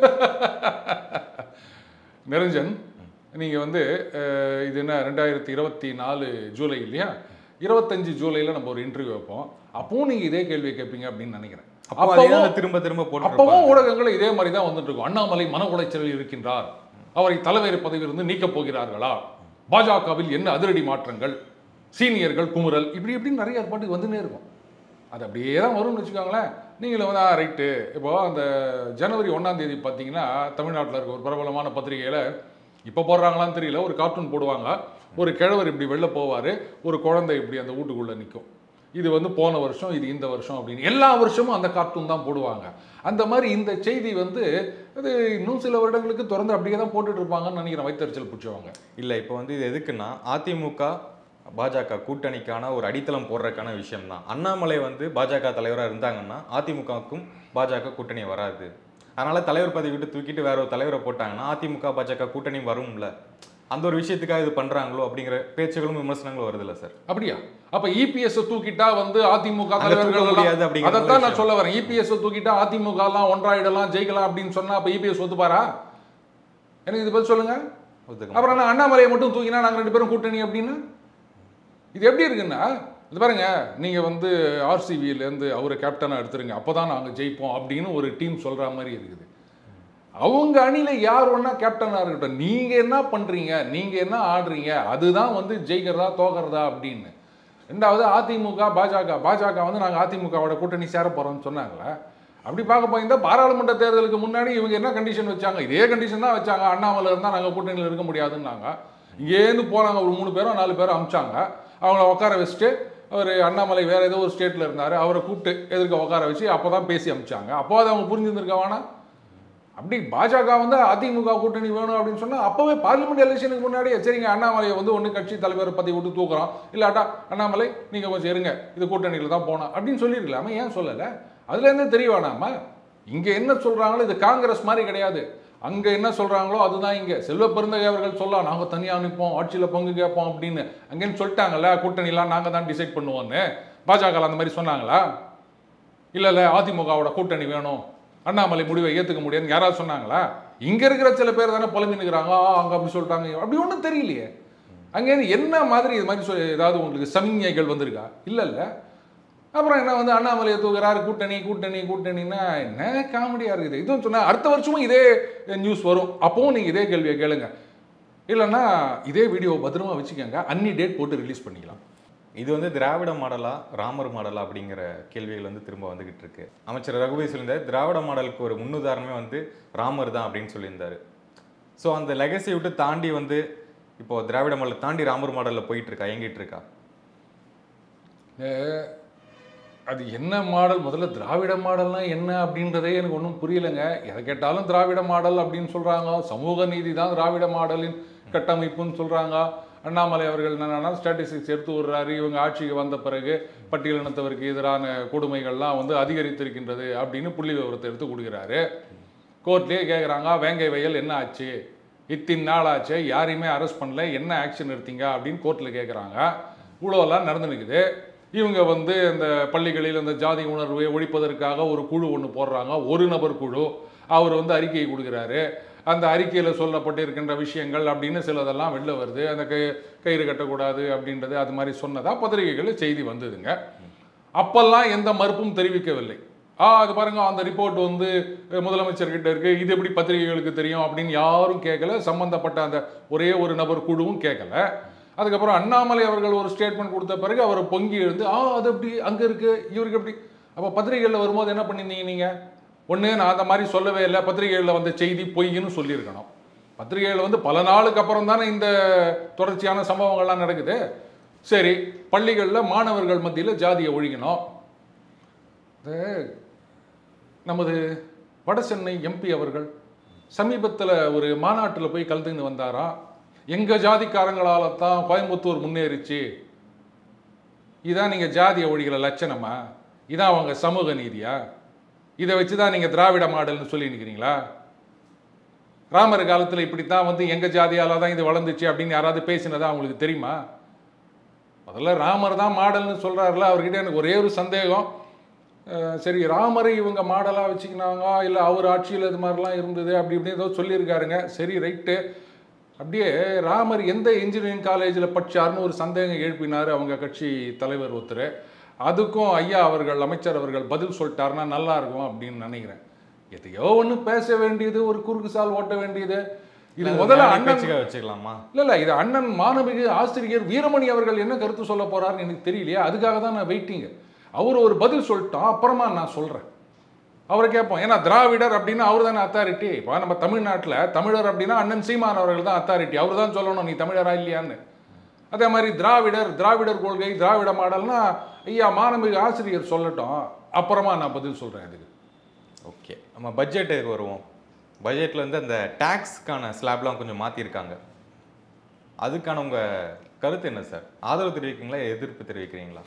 நிரஞ்சன் நீங்கள் வந்து அஹ், இது என்ன ரெண்டாயிரத்தி இருபத்தி நாலு ஜூலை இல்லையா இருபத்தஞ்சு ஜூலையில் நம்ம ஒரு இன்டர்வியூ வைப்போம் அப்பவும் நீங்கள் இதே கேள்வியை கேட்பீங்க அப்படின்னு நினைக்கிறேன் அப்போ அப்பவும் அதே திரும்ப திரும்ப போட்டு அப்பவும் ஊடகங்கள் இதே மாதிரி தான் வந்துட்டு இருக்கும் அண்ணாமலை மன உளைச்சலில் இருக்கின்றார் அவரை தலைவர் பதவியிலிருந்து நீக்கப் போகிறார்களா பாஜகவில் என்ன அதிரடி மாற்றங்கள் சீனியர்கள் குமுறல் இப்படி இப்படின்னு நிறைய ஏற்பாட்டுக்கு வந்துன்னே இருக்கும் அது அப்படியே தான் வரும்னு வச்சுக்கோங்களேன் நீங்களும் வந்து ரைட்டு இப்போ அந்த ஜனவரி ஒன்றாம் தேதி பார்த்தீங்கன்னா தமிழ்நாட்டில் இருக்க ஒரு பிரபலமான பத்திரிகையில் இப்போ போடுறாங்களான்னு தெரியல ஒரு கார்ட்டூன் போடுவாங்க ஒரு கிழவர் இப்படி வெளில போவார் ஒரு குழந்தை இப்படி அந்த வீட்டுக்குள்ளே நிற்கும் இது வந்து போன வருஷம் இது இந்த வருஷம் அப்படின்னு எல்லா வருஷமும் அந்த கார்ட்டூன் தான் போடுவாங்க அந்த மாதிரி இந்த செய்தி வந்து அது இன்னும் சில வருடங்களுக்கு தொடர்ந்து அப்படியே தான் போட்டுட்டு இருப்பாங்கன்னு நினைக்கிறேன் வைத்தறிச்சல் பிடிச்சவங்க இல்லை இப்போ வந்து இது எதுக்குன்னா அதிமுக பாஜக கூட்டணிக்கான ஒரு அடித்தளம் போடுறதுக்கான விஷயம் தான் அண்ணாமலை வந்து பாஜக தலைவராக இருந்தாங்கன்னா அதிமுகவுக்கும் பாஜக கூட்டணி வராது அதனால தலைவர் பதவி விட்டு தூக்கிட்டு வேற ஒரு தலைவரை போட்டாங்கன்னா அதிமுக பாஜக கூட்டணி வரும்ல அந்த ஒரு விஷயத்துக்காக இது பண்றாங்களோ அப்படிங்கிற பேச்சுகளும் விமர்சனங்களும் வருதுல்ல சார் அப்படியா அப்ப இபிஎஸ் தூக்கிட்டா வந்து அதிமுக அங்க தலைவர்கள் தூக்க எல்லாம் முடியாது அப்படிங்கிற அதைத்தான் நான் விஷயம். சொல்ல வரேன் இபிஎஸ் தூக்கிட்டா அதிமுக எல்லாம் ஒன்றாயிடலாம் ஜெயிக்கலாம் அப்படின்னு சொன்னா அப்ப இபிஎஸ் ஒத்துப்பாரா எனக்கு இது பதில் சொல்லுங்க ஒத்துக்க அப்புறம் நான் அண்ணாமலையை மட்டும் தூக்கினா நாங்க ரெண்டு பேரும் கூட்டணி அப்படின்னா இது எப்படி இருக்குன்னா இது பாருங்க நீங்க வந்து RCB ல இருந்து அவரை கேப்டனா எடுத்துருங்க அப்பதான் நாங்க ஜெயிப்போம் அப்படின்னு ஒரு டீம் சொல்ற மாதிரி இருக்குது அவங்க அணியில யார் ஒன்றா கேப்டனா இருக்கட்டும் நீங்க என்ன பண்றீங்க நீங்க என்ன ஆடுறீங்க அதுதான் வந்து ஜெயிக்கிறதா தோக்கிறதா அப்படின்னு ரெண்டாவது அதிமுக பாஜக பாஜக வந்து நாங்க அதிமுகவோட கூட்டணி சேர போறோம்னு சொன்னாங்களே அப்படி பார்க்க போயிருந்தா பாராளுமன்ற தேர்தலுக்கு முன்னாடி இவங்க என்ன கண்டிஷன் வச்சாங்க இதே கண்டிஷன் தான் வச்சாங்க அண்ணாமலை இருந்தால் நாங்கள் கூட்டணியில் இருக்க முடியாதுன்னாங்க இங்கேருந்து போனாங்க ஒரு மூணு பேரோ நாலு பேரோ அமிச்சாங்க அவங்கள உட்கார வச்சுட்டு அவர் அண்ணாமலை வேற ஏதோ ஒரு ஸ்டேட்டில் இருந்தார் அவரை கூப்பிட்டு எதிர்க்க உட்கார வச்சு அப்போ தான் பேசி அமிச்சாங்க அப்போ அதை அவங்க புரிஞ்சுருந்துருக்க வேணாம் அப்படி பாஜக வந்து அதிமுக கூட்டணி வேணும் அப்படின்னு சொன்னா அப்பவே பார்லிமெண்ட் எலெக்ஷனுக்கு முன்னாடியே சரிங்க அண்ணாமலையை வந்து ஒன்று கட்சி தலைவர் பதவி விட்டு தூக்குறோம் இல்லாட்டா அண்ணாமலை நீங்க கொஞ்சம் இருங்க இது கூட்டணியில் தான் போனோம் அப்படின்னு சொல்லியிருக்கலாமா ஏன் சொல்லலை அதுல இருந்தே தெரிய வேணாமா இங்க என்ன சொல்றாங்களோ இது காங்கிரஸ் மாதிரி கிடையாது அங்க என்ன சொல்றாங்களோ அதுதான் இங்க செல்வ பெருந்தகை அவர்கள் சொல்லலாம் நாங்க தனியா நிற்போம் ஆட்சியில பங்கு கேட்போம் அப்படின்னு அங்கேன்னு சொல்லிட்டாங்கல்ல கூட்டணிலாம் நாங்க தான் டிசைட் பண்ணுவோம்னு பாஜக அந்த மாதிரி சொன்னாங்களா இல்ல இல்ல அதிமுகவோட கூட்டணி வேணும் அண்ணாமலை முடிவை ஏத்துக்க முடியாதுன்னு யாராவது சொன்னாங்களா இங்க இருக்கிற சில பேர் தானே புலம்பி நிற்கிறாங்க ஆ, அங்க அப்படி சொல்லிட்டாங்க அப்படி ஒன்றும் தெரியலையே அங்கேருந்து என்ன மாதிரி இது மாதிரி சொல் ஏதாவது உங்களுக்கு சமிஞ்ஞைகள் வந்திருக்கா இல்ல இல்ல அப்புறம் என்ன வந்து அண்ணாமலையை தூக்குறாரு கூட்டணி கூட்டணி கூட்டணின்னா என்ன காமெடியா இருக்குது இதுவும் சொன்னா அடுத்த வருஷமும் இதே நியூஸ் வரும் அப்பவும் நீங்க இதே கேள்வியை கேளுங்க இல்லைன்னா இதே வீடியோ பத்திரமா வச்சுக்கோங்க அன்னி டேட் போட்டு ரிலீஸ் பண்ணிக்கலாம் இது வந்து திராவிட மாடலா ராமர் மாடலா அப்படிங்கிற கேள்விகள் வந்து திரும்ப வந்துகிட்டு இருக்கு அமைச்சர் ரகுபதி சொல்லியிருந்தார் திராவிட மாடலுக்கு ஒரு முன்னுதாரணமே வந்து ராமர் தான் அப்படின்னு சொல்லியிருந்தாரு ஸோ அந்த லெகசியை விட்டு தாண்டி வந்து இப்போ திராவிட மாடலை தாண்டி ராமர் மாடல்ல போயிட்டு இருக்கா இயங்கிட்டு இருக்கா அது என்ன மாடல் முதல்ல திராவிட மாடல்னா என்ன அப்படின்றதே எனக்கு ஒன்றும் புரியலைங்க எதை கேட்டாலும் திராவிட மாடல் அப்படின்னு சொல்றாங்க சமூக நீதி தான் திராவிட மாடலின் கட்டமைப்புன்னு சொல்றாங்க அண்ணாமலை அவர்கள் என்னன்னா ஸ்டாட்டிஸ்டிக்ஸ் எடுத்து விடுறாரு இவங்க ஆட்சிக்கு வந்த பிறகு பட்டியலினத்தவருக்கு எதிரான கொடுமைகள்லாம் வந்து அதிகரித்திருக்கின்றது அப்படின்னு புள்ளி விவரத்தை எடுத்து கொடுக்குறாரு கோர்ட்லேயே கேட்குறாங்க வேங்கை வயல் என்ன ஆச்சு இத்தின் நாள் ஆச்சு யாரையுமே அரெஸ்ட் பண்ணல என்ன ஆக்ஷன் எடுத்தீங்க அப்படின்னு கோர்ட்டில் கேட்குறாங்க இவ்வளோலாம் நடந்து நிற்குது இவங்க வந்து இந்த பள்ளிகளில் இந்த ஜாதி உணர்வை ஒழிப்பதற்காக ஒரு குழு ஒன்று போடுறாங்க ஒரு நபர் குழு அவர் வந்து அறிக்கையை கொடுக்குறாரு அந்த அறிக்கையில் சொல்லப்பட்டிருக்கின்ற விஷயங்கள் அப்படின்னு சிலதெல்லாம் வெளில வருது அந்த கை கயிறு கட்டக்கூடாது அப்படின்றது அது மாதிரி சொன்னதா பத்திரிகைகளில் செய்தி வந்ததுங்க அப்பெல்லாம் எந்த மறுப்பும் தெரிவிக்கவில்லை ஆ அது பாருங்க அந்த ரிப்போர்ட் வந்து அஹ், முதலமைச்சர்கிட்ட இருக்கு இது எப்படி பத்திரிகைகளுக்கு தெரியும் அப்படின்னு யாரும் கேட்கல சம்பந்தப்பட்ட அந்த ஒரே ஒரு நபர் குழுவும் கேட்கல அதுக்கப்புறம் அண்ணாமலை அவர்கள் ஒரு ஸ்டேட்மெண்ட் கொடுத்த பிறகு அவர் பொங்கி எழுந்து ஆ அது எப்படி அங்க இருக்கு இவருக்கு எப்படி அப்போ பத்திரிகைகளில் வரும்போது என்ன பண்ணியிருந்தீங்க நீங்க ஒண்ணு நான் அந்த மாதிரி சொல்லவே இல்லை பத்திரிகைகளில் வந்த செய்தி பொய்ன்னு சொல்லியிருக்கணும் பத்திரிகைகள் வந்து பல நாளுக்கு அப்புறம் தானே இந்த தொடர்ச்சியான சம்பவங்கள்லாம் நடக்குது சரி பள்ளிகளில் மாணவர்கள் மத்தியில் ஜாதியை ஒழிக்கணும் இந்த நமது வட சென்னை எம்பி அவர்கள் சமீபத்தில் ஒரு மாநாட்டில் போய் கலந்துன்னு வந்தாரா எங்கள் ஜாதிக்காரங்களால தான் கோயம்புத்தூர் முன்னேறிச்சு இதான் நீங்கள் ஜாதிய ஒழிக்கிற லட்சணமா இதான் அவங்க சமூக நீதியா இதை வச்சு தான் நீங்கள் திராவிட மாடல்னு சொல்லி நிற்கிறீங்களா ராமர் காலத்தில் இப்படித்தான் வந்து எங்கள் ஜாதியால தான் இது வளர்ந்துச்சு அப்படின்னு யாராவது பேசினதா அவங்களுக்கு தெரியுமா முதல்ல ராமர் தான் மாடல்னு சொல்கிறாருல அவர்கிட்ட எனக்கு ஒரே ஒரு சந்தேகம் அஹ் சரி ராமரை இவங்க மாடலாக வச்சுக்கினாங்க இல்லை அவர் ஆட்சியில் இது மாதிரிலாம் இருந்தது அப்படி இப்படி ஏதோ சொல்லியிருக்காருங்க சரி ரைட்டு அப்படியே ராமர் எந்த இன்ஜினியரிங் காலேஜில் படிச்சாருன்னு ஒரு சந்தேகம் எழுப்பினார் அவங்க கட்சி தலைவர் ஒருத்தர் அதுக்கும் ஐயா அவர்கள் அமைச்சர் அவர்கள் பதில் சொல்லிட்டாருன்னா நல்லா இருக்கும் அப்படின்னு நினைக்கிறேன் எதையோ ஒன்று பேச வேண்டியது ஒரு குறுக்கு சால் ஓட்ட வேண்டியது இது முதல்ல அண்ணன் பேச்சுக்காக வச்சுக்கலாமா இல்ல இல்ல இது அண்ணன் மாணவிகு ஆசிரியர் வீரமணி அவர்கள் என்ன கருத்து சொல்ல போறாருன்னு எனக்கு தெரியலையா அதுக்காக தான் நான் வெயிட்டிங்க அவர் ஒரு பதில் சொல்லிட்டோம் அப்புறமா நான் சொல்றேன் அவரை கேட்போம் ஏன்னா திராவிடர் அப்படின்னா அவர் தானே அத்தாரிட்டி இப்போ நம்ம தமிழ்நாட்டில் தமிழர் அப்படின்னா அண்ணன் சீமான் அவர்கள் தான் அத்தாரிட்டி அவர் தான் சொல்லணும் நீ தமிழரா இல்லையான்னு அதே மாதிரி திராவிடர் திராவிடர் கொள்கை திராவிட மாடல்னா ஐயா மாணவிகு ஆசிரியர் சொல்லட்டும் அப்புறமா நான் பதில் சொல்றேன் இதுக்கு ஓகே நம்ம பட்ஜெட்டுக்கு வருவோம் பட்ஜெட்டில் வந்து அந்த டேக்ஸ்க்கான ஸ்லாப்லாம் கொஞ்சம் மாற்றிருக்காங்க அதுக்கான உங்கள் கருத்து என்ன சார் ஆதரவு தெரிவிக்கிறீங்களா எதிர்ப்பு தெரிவிக்கிறீங்களா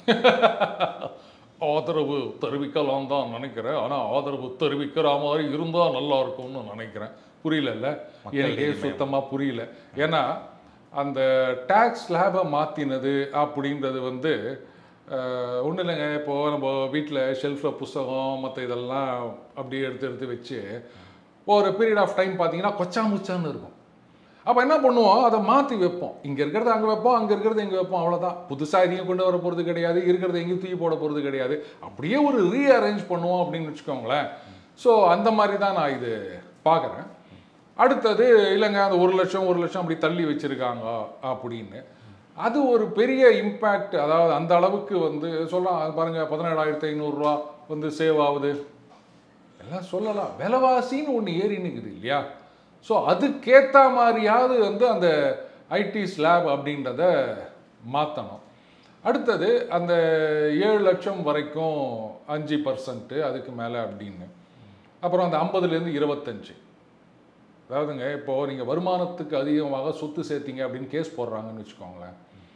ஆதரவு தெரிவிக்கலாம் தான் நினைக்கிறேன் ஆனால் ஆதரவு தெரிவிக்கிற மாதிரி இருந்தால் நல்லா இருக்கும்னு நினைக்கிறேன் புரியலல்ல மக்கள் எனக்கே நீதி மய்யம். சுத்தமாக புரியல ஏன்னா அந்த டேக்ஸ் ஸ்லாபை மாற்றினது அப்படின்றது வந்து ஒன்றும் இல்லைங்க இப்போது நம்ம வீட்டில் ஷெல்ஃபில் புஸ்தகம் மற்ற இதெல்லாம் அப்படியே எடுத்து எடுத்து வச்சு ஒரு பீரியட் ஆஃப் டைம் பார்த்தீங்கன்னா கொச்சா முச்சான்னு இருக்கும் அப்போ என்ன பண்ணுவோம் அதை மாற்றி வைப்போம் இங்கே இருக்கிறது அங்கே வைப்போம் அங்கே இருக்கிறது இங்கே வைப்போம் அவ்வளோதான் புதுசாக எதையும் கொண்டு வர போகிறது கிடையாது இருக்கிறத எங்கேயும் தூக்கி போட போகிறது கிடையாது அப்படியே ஒரு ரீஅரேஞ்ச் பண்ணுவோம் அப்படின்னு வச்சுக்கோங்களேன் ஸோ அந்த மாதிரி தான் நான் இது பார்க்குறேன் அடுத்தது இல்லைங்க அந்த ஒரு லட்சம் ஒரு லட்சம் அப்படி தள்ளி வச்சுருக்காங்க அப்படின்னு அது ஒரு பெரிய இம்பேக்ட் அதாவது அந்த அளவுக்கு வந்து சொல்லலாம் அது பாருங்க பதினேழாயிரத்தி ஐநூறுரூவா வந்து சேவ் ஆகுது எல்லாம் சொல்லலாம் விலைவாசின்னு ஒன்று ஏறி நிற்குது இல்லையா ஸோ அதுக்கேற்ற மாதிரியாவது வந்து அந்த ஐடி ஸ்லாப் அப்படின்றத மாற்றணும் அடுத்தது அந்த ஏழு லட்சம் வரைக்கும் அஞ்சு பர்சன்ட்டு அதுக்கு மேலே அப்படின்னு அப்புறம் அந்த ஐம்பதுலேருந்து இருபத்தஞ்சு அதாவதுங்க இப்போது நீங்கள் வருமானத்துக்கு அதிகமாக சொத்து சேர்த்தீங்க அப்படின்னு கேஸ் போடுறாங்கன்னு வச்சுக்கோங்களேன்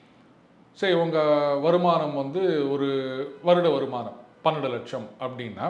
சரி உங்கள் வருமானம் வந்து ஒரு வருட வருமானம் பன்னெண்டு லட்சம் அப்படின்னா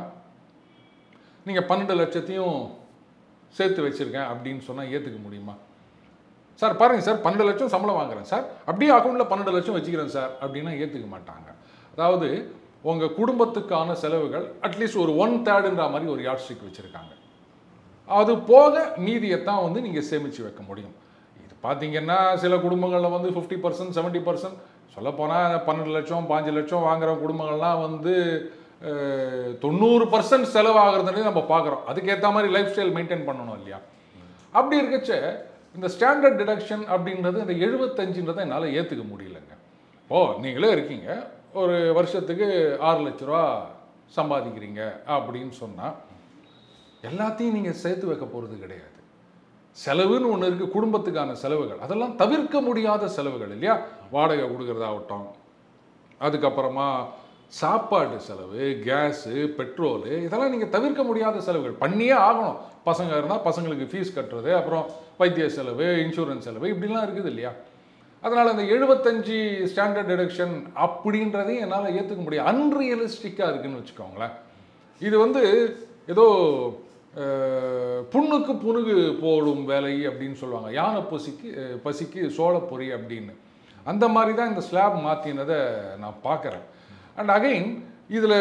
நீங்கள் பன்னெண்டு லட்சத்தையும் சேர்த்து வச்சுருக்கேன் அப்படின்னு சொன்னால் ஏற்றுக்க முடியுமா சார் பாருங்கள் சார் பன்னெண்டு லட்சம் சம்பளம் வாங்குறேன் சார் அப்படியே அக்கௌண்ட்டில் பன்னெண்டு லட்சம் வச்சுக்கிறேன் சார் அப்படின்னா ஏற்றுக்க மாட்டாங்க அதாவது உங்கள் குடும்பத்துக்கான செலவுகள் அட்லீஸ்ட் ஒரு ஒன் தேர்டுன்ற மாதிரி ஒரு யாட் ஸ்டிக் வச்சுருக்காங்க அது போக மீதியைத்தான் வந்து நீங்கள் சேமித்து வைக்க முடியும் இது பார்த்தீங்கன்னா சில குடும்பங்களில் வந்து ஃபிஃப்டி பர்சன்ட் செவன்ட்டி பர்சன்ட் சொல்லப்போனால் பன்னெண்டு லட்சம் பாஞ்சு லட்சம் வாங்குற குடும்பங்கள்லாம் வந்து அஹ், தொண்ணூறு பர்சன்ட் செலவாகிறதுனே நம்ம பார்க்குறோம் அதுக்கேற்ற மாதிரி லைஃப் ஸ்டைல் மெயின்டைன் பண்ணணும் இல்லையா அப்படி இருக்கச்ச இந்த ஸ்டாண்டர்ட் டிடக்ஷன் அப்படின்றது இந்த எழுபத்தஞ்சுன்றதை என்னால் ஏற்றுக்க முடியலங்க ஓ நீங்களே இருக்கீங்க ஒரு வருஷத்துக்கு ஆறு லட்ச ரூபா சம்பாதிக்கிறீங்க அப்படின்னு சொன்னால் எல்லாத்தையும் நீங்கள் சேர்த்து வைக்க போகிறது கிடையாது செலவுன்னு ஒன்று இருக்குது குடும்பத்துக்கான செலவுகள் அதெல்லாம் தவிர்க்க முடியாத செலவுகள் இல்லையா வாடகை கொடுக்குறதாகட்டும் அதுக்கப்புறமா சாப்பாடு செலவு கேஸு பெட்ரோலு இதெல்லாம் நீங்கள் தவிர்க்க முடியாத செலவுகள் பண்ணியே ஆகணும் பசங்க இருந்தால் பசங்களுக்கு ஃபீஸ் கட்டுறது அப்புறம் வைத்திய செலவு இன்சூரன்ஸ் செலவு இப்படிலாம் இருக்குது இல்லையா அதனால் அந்த எழுபத்தஞ்சு ஸ்டாண்டர்ட் டிடக்ஷன் அப்படின்றதையும் என்னால் ஏற்றுக்க முடியாது அன்ரியலிஸ்டிக்காக இருக்குன்னு வச்சுக்கோங்களேன் இது வந்து ஏதோ அஹ், புண்ணுக்கு புணுகு போடும் வேலை அப்படின்னு சொல்லுவாங்க யானை பசிக்கு அஹ், பசிக்கு சோளப்பொரி அப்படின்னு அந்த மாதிரி தான் இந்த ஸ்லாப் மாற்றினதை நான் பார்க்குறேன் அண்ட் அகைன் இதில்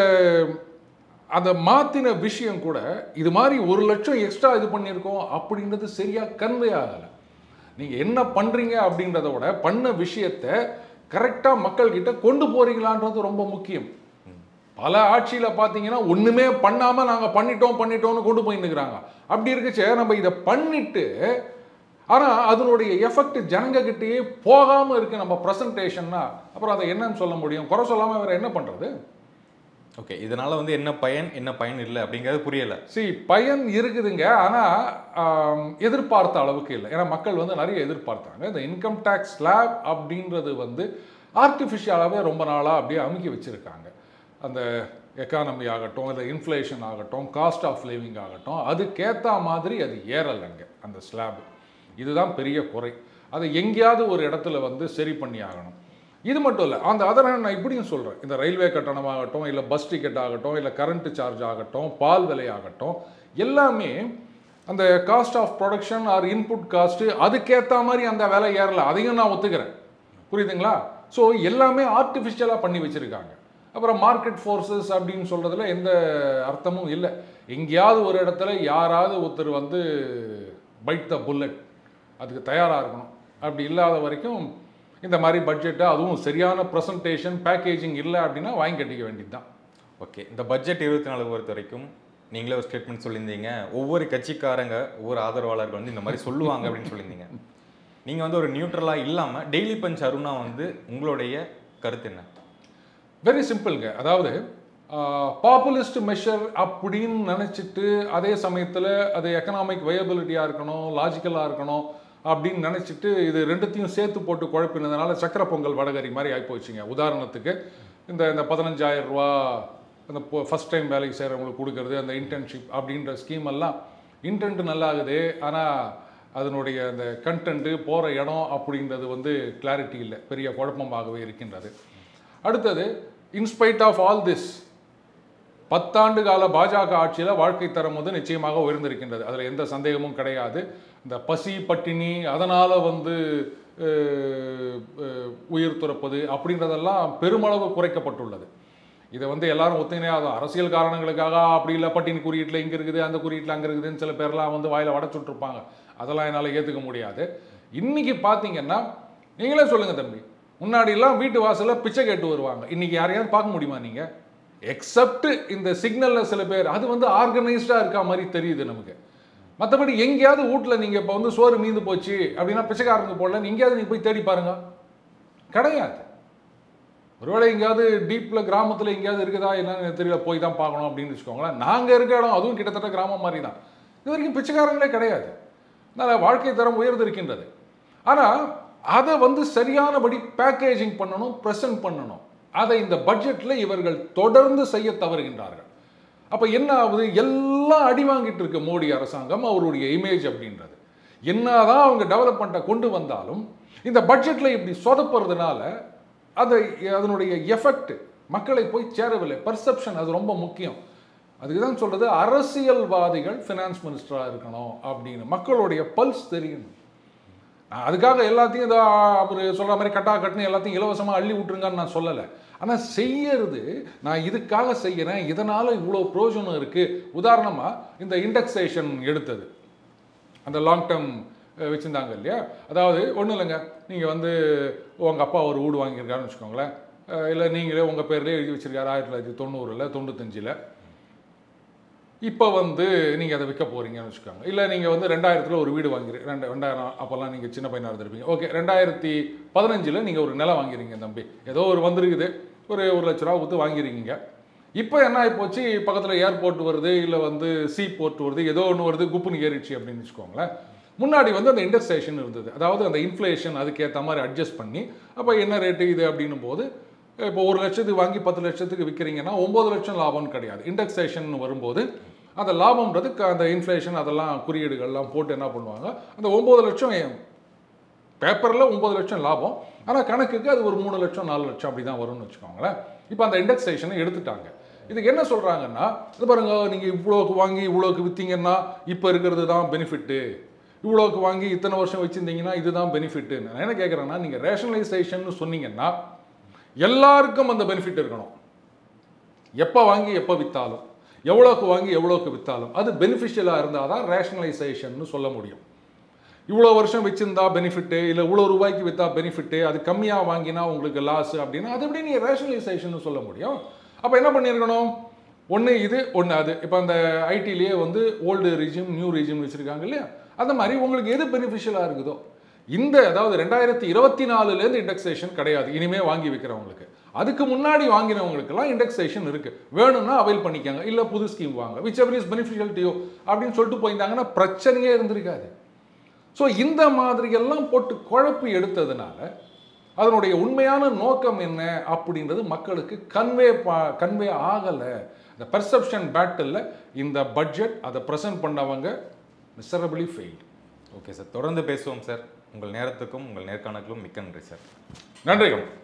அதை மாற்றின விஷயம் கூட இது மாதிரி ஒரு லட்சம் எக்ஸ்ட்ரா இது பண்ணியிருக்கோம் அப்படின்றது சரியாக கன்வே ஆகலை நீங்கள் என்ன பண்ணுறீங்க அப்படின்றத விட பண்ண விஷயத்தை கரெக்டாக மக்கள்கிட்ட கொண்டு போறீங்களான்றது ரொம்ப முக்கியம் பல ஆட்சியில் பார்த்தீங்கன்னா ஒன்றுமே பண்ணாமல் நாங்கள் பண்ணிட்டோம் பண்ணிட்டோம்னு கொண்டு போய் நிற்கிறாங்க அப்படி இருக்குச்சே நம்ம இதை பண்ணிட்டு ஆனால் அதனுடைய எஃபெக்ட் ஜனங்ககிட்டயே போகாமல் இருக்கு நம்ம ப்ரெசன்டேஷன்னா அப்புறம் அதை என்னன்னு சொல்ல முடியும் குறை சொல்லாமல் வேற என்ன பண்ணுறது ஓகே இதனால வந்து என்ன பயன் என்ன பயன் இல்லை அப்படிங்கிறது புரியல சி பயன் இருக்குதுங்க ஆனால் எதிர்பார்த்த அளவுக்கு இல்லை ஏன்னா மக்கள் வந்து நிறைய எதிர்பார்த்தாங்க இந்த இன்கம் டேக்ஸ் ஸ்லாப் அப்படின்றது வந்து ஆர்டிஃபிஷியலாகவே ரொம்ப நாளாக அப்படியே அமுக்கி வச்சுருக்காங்க அந்த எக்கானமி ஆகட்டும் இல்லை இன்ஃப்ளேஷன் ஆகட்டும் காஸ்ட் ஆஃப் லிவிங் ஆகட்டும் அதுக்கேற்ற மாதிரி அது ஏறலைங்க அந்த ஸ்லாப் இதுதான் பெரிய குறை அதை எங்கேயாவது ஒரு இடத்துல வந்து சரி பண்ணி ஆகணும் இது மட்டும் இல்லை அந்த அதர் ஹேண்ட் நான் இப்படியும் சொல்கிறேன் இந்த ரயில்வே கட்டணமாகட்டும் இல்லை பஸ் டிக்கெட் ஆகட்டும் இல்லை கரண்ட் சார்ஜ் ஆகட்டும் பால் விலை ஆகட்டும் எல்லாமே அந்த cost of production or input cost அதுக்கேற்ற மாதிரி அந்த விலை ஏறல அதையும் நான் ஒத்துக்கிறேன் புரியுதுங்களா ஸோ எல்லாமே ஆர்டிஃபிஷியலாக பண்ணி வச்சுருக்காங்க அப்புறம் மார்க்கெட் ஃபோர்ஸஸ் அப்படின்னு சொல்கிறதுல எந்த அர்த்தமும் இல்லை எங்கேயாவது ஒரு இடத்துல யாராவது ஒருத்தர் வந்து பைட் த புல்லட் அதுக்கு தயாராக இருக்கணும் அப்படி இல்லாத வரைக்கும் இந்த மாதிரி பட்ஜெட்டை அதுவும் சரியான ப்ரெசன்டேஷன் பேக்கேஜிங் இல்லை அப்படின்னா வாங்கி கட்டிக்க வேண்டியது தான் ஓகே இந்த பட்ஜெட் இருபத்தி நாலு பொறுத்த வரைக்கும் நீங்களே ஒரு ஸ்டேட்மெண்ட் சொல்லியிருந்தீங்க ஒவ்வொரு கட்சிக்காரங்க ஒவ்வொரு ஆதரவாளர்கள் வந்து இந்த மாதிரி சொல்லுவாங்க அப்படின்னு சொல்லியிருந்தீங்க நீங்கள் வந்து ஒரு நியூட்ரலாக இல்லாமல் டெய்லி பஞ்ச் அருணா வந்து உங்களுடைய கருத்து என்ன வெரி சிம்பிள்ங்க அதாவது பாப்புலிஸ்ட் மெஷர் அப்படின்னு நினச்சிட்டு அதே சமயத்தில் அது எக்கனாமிக் வயபிலிட்டியாக இருக்கணும் லாஜிக்கலாக இருக்கணும் அப்படின்னு நினச்சிட்டு இது ரெண்டுத்தையும் சேர்த்து போட்டு குழப்பினதுனால சக்கரை பொங்கல் வடகரி மாதிரி ஆகிப்போச்சுங்க உதாரணத்துக்கு இந்த இந்த பதினஞ்சாயிரம் ரூபா அந்த ஃபஸ்ட் டைம் வேலைக்கு செய்கிறவங்களுக்கு கொடுக்கறது அந்த இன்டர்ன்ஷிப் அப்படின்ற ஸ்கீம் எல்லாம் இன்டென்ட் நல்லாகுது ஆனால் அதனுடைய அந்த கண்டென்ட்டு போகிற இடம் அப்படின்றது வந்து கிளாரிட்டி இல்லை பெரிய குழப்பமாகவே இருக்கின்றது அடுத்தது இன்ஸ்பைட் ஆஃப் ஆல் திஸ் பத்தாண்டு கால பாஜக ஆட்சியில் வாழ்க்கை தரம் வந்து நிச்சயமாக உயர்ந்திருக்கின்றது அதில் எந்த சந்தேகமும் கிடையாது இந்த பசி பட்டினி அதனால் வந்து அஹ், அஹ், உயிர் துறப்பது அப்படின்றதெல்லாம் பெருமளவு குறைக்கப்பட்டுள்ளது இதை வந்து எல்லாரும் ஒத்துங்கினே அது அரசியல் காரணங்களுக்காக அப்படி இல்லை பட்டினி குறியீட்டில் இங்கே இருக்குது அந்த குறியீட்டில் அங்கே இருக்குதுன்னு சில பேர்லாம் வந்து வாயில் வடச்சுட்ருப்பாங்க அதெல்லாம் என்னால் ஏற்றுக்க முடியாது இன்னைக்கு பார்த்தீங்கன்னா நீங்களே சொல்லுங்கள் தம்பி முன்னாடிலாம் வீட்டு வாசலில் பிச்சை கேட்டு வருவாங்க இன்னைக்கு யாரையாவது பார்க்க முடியுமா நீங்கள் எக்ஸப்ட் இந்த சிக்னலில் சில பேர் அது வந்து ஆர்கனைஸ்டாக இருக்க மாதிரி தெரியுது நமக்கு மற்றபடி எங்கேயாவது வீட்டில் நீங்கள் இப்போ வந்து சோறு மீந்து போச்சு அப்படின்னா பிச்சைக்காரங்க போடல எங்கேயாவது நீங்கள் போய் தேடி பாருங்க கிடையாது ஒருவேளை எங்கேயாவது டீப்பில் கிராமத்தில் எங்கேயாவது இருக்குதா என்னன்னு எனக்கு தெரியல போய் தான் பார்க்கணும் அப்படின்னு வச்சுக்கோங்களேன் நாங்கள் இருக்க இடம் அதுவும் கிட்டத்தட்ட கிராமம் மாதிரி தான் இது வரைக்கும் பிச்சைக்காரங்களே கிடையாது அதனால் வாழ்க்கை தரம் உயர்ந்திருக்கின்றது ஆனால் அதை வந்து சரியானபடி பேக்கேஜிங் பண்ணணும் ப்ரெசென்ட் பண்ணணும் அதை இந்த பட்ஜெட்டில் இவர்கள் தொடர்ந்து செய்ய தவறுகின்றார்கள் அப்போ என்ன ஆகுது எல்லாம் அடி வாங்கிட்டு இருக்கு மோடி அரசாங்கம் அவருடைய இமேஜ் அப்படின்றது என்னதான் அவங்க டெவலப்மெண்ட்டை கொண்டு வந்தாலும் இந்த பட்ஜெட்டில் இப்படி சொதப்புறதுனால அதை அதனுடைய எஃபெக்ட் மக்களை போய் சேரவில்லை பர்செப்ஷன் அது ரொம்ப முக்கியம் அதுக்கு தான் சொல்றது அரசியல்வாதிகள் ஃபினான்ஸ் மினிஸ்டராக இருக்கணும் அப்படின்னு மக்களுடைய பல்ஸ் தெரியணும் நான் அதுக்காக எல்லாத்தையும் இதோ அவர் சொல்கிற மாதிரி கட்டா கட்டுன்னு எல்லாத்தையும் இலவசமாக அள்ளி விட்டுருங்கன்னு நான் சொல்லலை ஆனால் செய்யறது நான் இதுக்காக செய்கிறேன் இதனால் இவ்வளோ பிரயோஜனம் இருக்குது உதாரணமாக இந்த இண்டெக்ஸேஷன் எடுத்தது அந்த லாங் டேர்ம் வச்சுருந்தாங்க இல்லையா அதாவது ஒன்றும் இல்லைங்க நீங்கள் வந்து உங்கள் அப்பா ஒரு வீடு வாங்கியிருக்காருன்னு வச்சுக்கோங்களேன் இல்லை நீங்களே உங்கள் பேர்லேயே எழுதி வச்சிருக்காரு ஆயிரத்தி தொள்ளாயிரத்தி தொண்ணூறில் தொண்ணூத்தஞ்சில் இப்போ வந்து நீங்கள் அதை விற்க போகிறீங்கன்னு வச்சுக்கோங்க இல்லை நீங்கள் வந்து ரெண்டாயிரத்தில் ஒரு வீடு வாங்கிரு ரெண்டு ரெண்டாயிரம் அப்போல்லாம் நீங்கள் சின்ன பையனாக இருந்திருப்பீங்க ஓகே ரெண்டாயிரத்தி பதினஞ்சில் நீங்கள் ஒரு நிலம் வாங்கிறீங்க தம்பி ஏதோ ஒரு வந்திருக்குது ஒரு ஒரு லட்ச ரூபா கொடுத்து வாங்கிருக்கீங்க இப்போ என்ன ஆகி போச்சு பக்கத்தில் ஏர்போர்ட் வருது இல்லை வந்து சீ போர்ட் வருது ஏதோ ஒன்று வருது குப்புன்னு ஏறிடுச்சு அப்படின்னு வச்சுக்கோங்களேன் முன்னாடி வந்து அந்த இண்டெக்ஸேஷன் இருந்தது அதாவது அந்த இன்ஃப்ளேஷன் அதுக்கேற்ற மாதிரி அட்ஜஸ்ட் பண்ணி அப்போ என்ன ரேட்டு இது அப்படின்னும் போது இப்போ ஒரு லட்சத்துக்கு வாங்கி பத்து லட்சத்துக்கு விற்கிறீங்கன்னா ஒம்பது லட்சம் லாபம்னு கிடையாது இண்டெக்ஸேஷன் வரும்போது அந்த லாபம்ன்றது க- அந்த இன்ஃப்ளேஷன் அதெல்லாம் குறியீடுகள்லாம் போட்டு என்ன பண்ணுவாங்க அந்த ஒம்பது லட்சம் பேப்பரில் ஒம்பது லட்சம் லாபம் ஆனால் கணக்குக்கு அது ஒரு மூணு லட்சம் நாலு லட்சம் அப்படி தான் வரும்னு வச்சுக்கோங்களேன் இப்போ அந்த இண்டெக்ஸேஷனை எடுத்துட்டாங்க இதுக்கு என்ன சொல்றாங்கன்னா இது பாருங்க நீங்க இவ்வளோக்கு வாங்கி இவ்வளோக்கு வித்தீங்கன்னா இப்போ இருக்கிறது தான் பெனிஃபிட்டு இவ்வளோக்கு வாங்கி இத்தனை வருஷம் வச்சிருந்தீங்கன்னா இதுதான் பெனிஃபிட்டு நான் என்ன கேட்குறேன்னா நீங்க ரேஷனலைசேஷன் சொன்னீங்கன்னா எல்லாருக்கும் அந்த பெனிஃபிட் இருக்கணும் எப்போ வாங்கி எப்போ விற்றாலும் எவ்வளோக்கு வாங்கி எவ்வளோக்கு விற்றாலும் அது பெனிஃபிஷியலாக இருந்தால் தான் ரேஷனலைசேஷன் சொல்ல முடியும் இவ்வளோ வருஷம் வச்சிருந்தா பெனிஃபிட்டு இல்லை இவ்வளோ ரூபாய்க்கு விற்றா பெனிஃபிட்டு அது கம்மியாக வாங்கினா உங்களுக்கு லாஸ் அப்படின்னா அது எப்படி நீங்கள் ரேஷனலைசேஷன் சொல்ல முடியும் அப்போ என்ன பண்ணியிருக்கணும் ஒன்று இது ஒன்று அது இப்போ அந்த ஐடிலேயே வந்து ஓல்டு ரிஜிம் நியூ ரிஜிம் வச்சுருக்காங்க இல்லையா அந்த மாதிரி உங்களுக்கு எது பெனிஃபிஷியலாக இருக்குதோ இந்த அதாவது ரெண்டாயிரத்தி இருபத்தி நாலுலேருந்து இண்டெக்ஸேஷன் கிடையாது இனிமே வாங்கி விற்கிறவங்களுக்கு அதுக்கு முன்னாடி வாங்கினவங்களுக்கெல்லாம் இண்டெக்ஸேஷன் இருக்கு வேணும்னா அவைல் பண்ணிக்கங்க இல்லை புது ஸ்கீம் வாங்க whichever is beneficial to you அப்படின்னு சொல்லிட்டு போயிருந்தாங்கன்னா பிரச்சனையே இருந்திருக்காது ஸோ இந்த மாதிரி எல்லாம் போட்டு குழப்பி எடுத்ததுனால அதனுடைய உண்மையான நோக்கம் என்ன அப்படின்றது மக்களுக்கு கன்வே பா கன்வே ஆகலை இந்த பெர்செப்ஷன் பேட்டில் இந்த பட்ஜெட் அதை ப்ரெசென்ட் பண்ணவங்க மிசரபிளி ஃபெயில்டு ஓகே சார் தொடர்ந்து பேசுவோம் சார் உங்கள் நேரத்துக்கும் உங்கள் நேர்காணலுக்கும் மிக்க நன்றி சார் நன்றிகள்